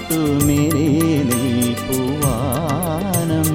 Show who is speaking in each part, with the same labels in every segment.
Speaker 1: തൊട്ടു മേലേ നീപ്പുവാനം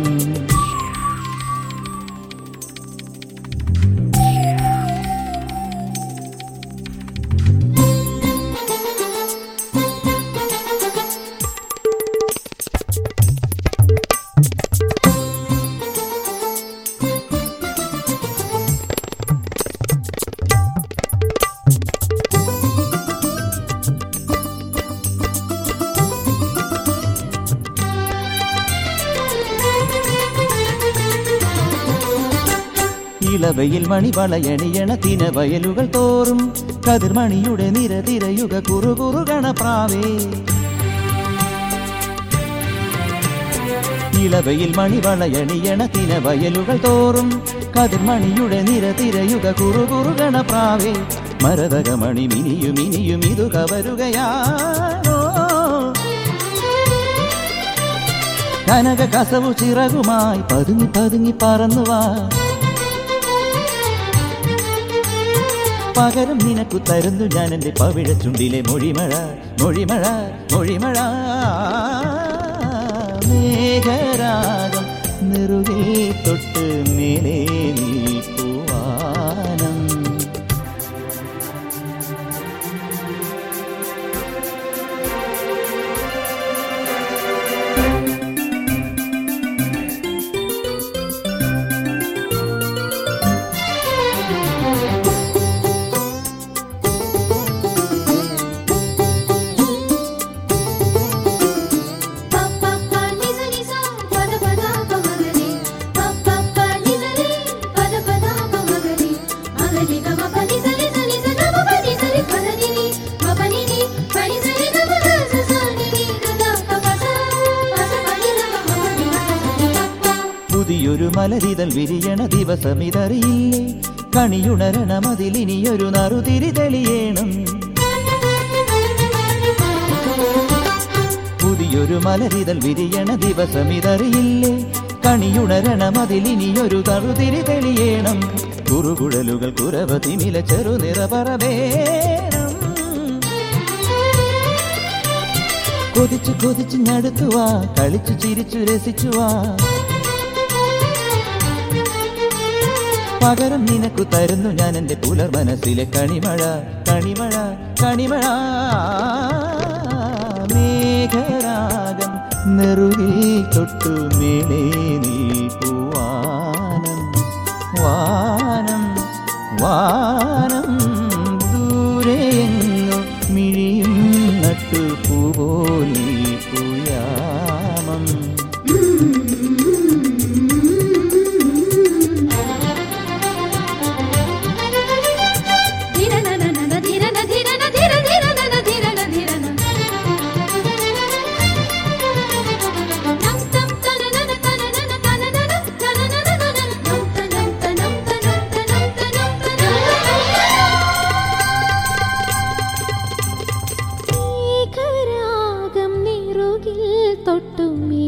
Speaker 1: ഇളവയിൽ മണി വളയണിയണ തിന വയലുകൾ തോറും കതിർമണിയുടെ നിരതിരയുക കുറുകുറുകണ പ്രാവേ ഇളവയിൽ മണി വളയണിയണ തിന വയലുകൾ തോറും കതിർമണിയുടെ നിരതിരയുക കുറുകുറുകണ പ്രാവേ മരതകമണി മിനിയും ഇനിയും ഇതു കവരുകയാണോ കനക കസവു ചിറകുമായി പതുങ്ങി പതുങ്ങി പറന്നുവാ പകരം നിനക്കു തരുന്നു ഞാൻ എൻ്റെ പവിഴച്ചുണ്ടിലെ മൊഴിമഴ മൊഴിമഴ മൊഴിമഴ മേഘരാഗം നെറുകേ തൊട്ട് മേലേ നീപ്പുവാനം
Speaker 2: పప్పప్ప నిజ నిజ పద పద పమగరి పప్పప్ప నిజ ని పద పద పమగరి మగరి గమ పని సరి సరి స గమ పని సరి పద ని ని మ పని ని పని సరి గమ గ స స ని ని గ గ ప ప స ప స పని గ మ మ పని మ సరి పప్ప
Speaker 1: പുതിയൊരു മലരിതൽ വിരിയണ ദിവസമിതറിയില്ലേ കണിയുണരണം അതിലിനിയൊരു നറുതിരി തെളിയേണം പുതിയൊരു മലരിതൽ വിരിയണ ദിവസമിതറിയില്ലേ കണിയുണരണം അതിലിനിയൊരു നറുതിരി തെളിയേണം കുറുകുഴലുകൾ കുറവ തിമില ചെറുനിറ പറവേണം കൊതിച്ചു കൊതിച്ചു ഞടുത്തുവാ കളിച്ചു ചിരിച്ചു രസിച്ചുവാ പകരം നിനക്കു തരുന്നു ഞാൻ എൻ്റെ പുലർ മനസ്സിലെ കണിമഴ കണിമഴ കണിമഴ മേഘരാഗം നെറുകിൽ തൊട്ടു മേലേ നീ പൂവാനം വാനം വാനം ദൂരെയെങ്ങോ മിഴിയും നട്ടു പൂപോലി പൂയാമം
Speaker 2: ధిర న న న న ధిర న ధిర న ధిర ధిర న న ధిర న ధిర న నం తం తన న న తన న న తన న న తన న న తన న నం త నం త నం త నం త నం త నం త నం മേഘരാഗം നിറുകിൽ തൊട്ടുമേ